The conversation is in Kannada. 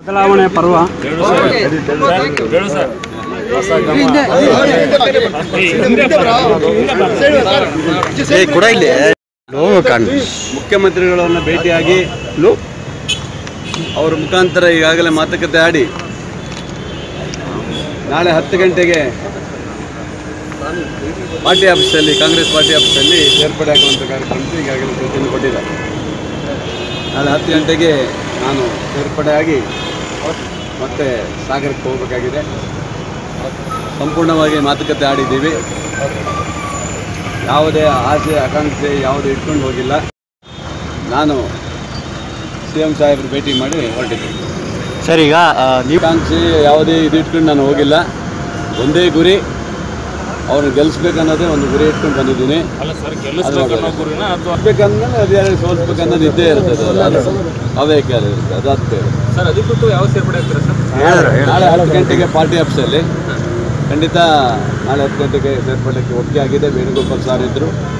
ಬದಲಾವಣೆ ಪರ್ವ ಮುಖ್ಯಮಂತ್ರಿಗಳನ್ನು ಭೇಟಿಯಾಗಿ ಅವರ ಮುಖಾಂತರ ಈಗಾಗಲೇ ಮಾತುಕತೆ ಆಡಿ ನಾಳೆ ಹತ್ತು ಗಂಟೆಗೆ ಪಾರ್ಟಿ ಆಫೀಸಲ್ಲಿ ಕಾಂಗ್ರೆಸ್ ಪಾರ್ಟಿ ಆಫೀಸಲ್ಲಿ ಸೇರ್ಪಡೆ ಆಗುವಂಥ ಕಾರ್ಯಕ್ರಮಕ್ಕೆ ಈಗಾಗಲೇ ಸೂಚನೆ ಕೊಟ್ಟಿದ್ದಾರೆ ನಾಳೆ ಹತ್ತು ಗಂಟೆಗೆ ನಾನು ಸೇರ್ಪಡೆ ಆಗಿ ಮತ್ತೆ ಸಾಗರಕ್ಕೆ ಹೋಗಬೇಕಾಗಿದೆ ಸಂಪೂರ್ಣವಾಗಿ ಮಾತುಕತೆ ಆಡಿದ್ದೀವಿ ಯಾವುದೇ ಆಸೆ ಆಕಾಂಕ್ಷೆ ಯಾವುದೇ ಇಟ್ಕೊಂಡು ಹೋಗಿಲ್ಲ ನಾನು ಸಿ ಎಂ ಸಾಹೇಬ್ರು ಭೇಟಿ ಮಾಡಿ ಹೊರಟಿದ್ದೆ ಸರ್ ಈಗ ನೀವು ಆಕಾಂಕ್ಷೆ ಯಾವುದೇ ಇದು ಇಟ್ಕೊಂಡು ನಾನು ಹೋಗಿಲ್ಲ ಒಂದೇ ಗುರಿ ಅವ್ರನ್ನ ಗೆಲ್ಲಿಸ್ಬೇಕನ್ನೋದೇ ಒಂದು ಗುರಿ ಇಟ್ಕೊಂಡು ಬಂದಿದ್ದೀನಿ ಗೆಲ್ಲಿಸ್ಬೇಕಂದ್ರೆ ಅದು ಯಾರು ಸೋಲ್ಸ್ಬೇಕನ್ನೋದು ಇದ್ದೇ ಇರ್ತದೆ ಅದು. ಅದು ಅವೇಕೆ ಅದು ಇರುತ್ತೆ ಅದು ಅದು ಬೇರೆ ಸರ್ ಅಧಿಕೃತ ಯಾವ ಸೇರ್ಪಡೆ ಆಗ್ತಾರೆ ಸರ್ ನಾಳೆ ಹತ್ತು ಗಂಟೆಗೆ ಪಾರ್ಟಿ ಆಫೀಸಲ್ಲಿ ಖಂಡಿತ ನಾಳೆ ಹತ್ತು ಗಂಟೆಗೆ ಸೇರ್ಪಡೆಗೆ ಒಪ್ಪಿಗೆ ಆಗಿದೆ ವೇಣುಗೋಪಾಲ್ ಸಾರ್ ಇದ್ದರು